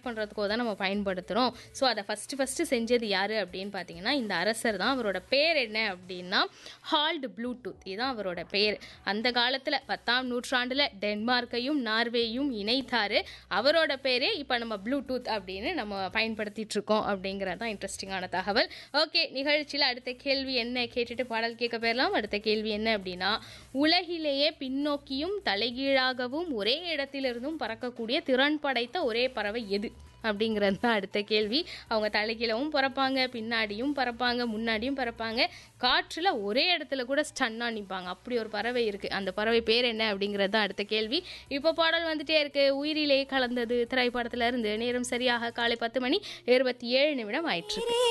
பண்ணுறதுக்கோ தான் நம்ம பயன்படுத்துகிறோம் ஸோ அதை ஃபஸ்ட்டு ஃபஸ்ட்டு செஞ்சது யார் அப்படின்னு பார்த்தீங்கன்னா இந்த அரசர் தான் அவரோட பேர் என்ன அப்படின்னா ஹால்டு ப்ளூடூத் இதுதான் அவரோட பேர் அந்த காலத்தில் பத்தாம் நூற்றாண்டில் டென்மார்க்கையும் நார்வேயும் இணைத்தார் அவரோட பேரே இப்போ நம்ம ப்ளூடூத் அப்படின்னு நம்ம பயன்படுத்திட்டு இருக்கோம் அப்படிங்கிறது தான் இன்ட்ரெஸ்டிங்கான தகவல் ஓகே நிகழ்ச்சியில் அடுத்த கேள்வி என்ன கேட்டுட்டு பாடல் கேட்க போயிடலாம் அடுத்த கேள்வி என்ன அப்படின்னா உலகிலேயே பின்னோக்கியும் தலைகீழாகவும் ஒரே இடத்திலிருந்தும் பறக்கக்கூடிய திறன் படைத்த ஒரே பறவை எது அப்படிங்கிறது தான் அடுத்த கேள்வி அவங்க தலைகீழவும் பறப்பாங்க பின்னாடியும் பறப்பாங்க முன்னாடியும் பறப்பாங்க காற்றில் ஒரே இடத்துல கூட ஸ்டன்னாக நிற்பாங்க அப்படி ஒரு பறவை இருக்குது அந்த பறவை பேர் என்ன அப்படிங்கிறது தான் அடுத்த கேள்வி இப்போ பாடல் வந்துட்டே இருக்கு உயிரிலே கலந்தது திரைப்படத்துல இருந்து நேரம் சரியாக காலை பத்து மணி இருபத்தி ஏழு நிமிடம் ஆயிற்று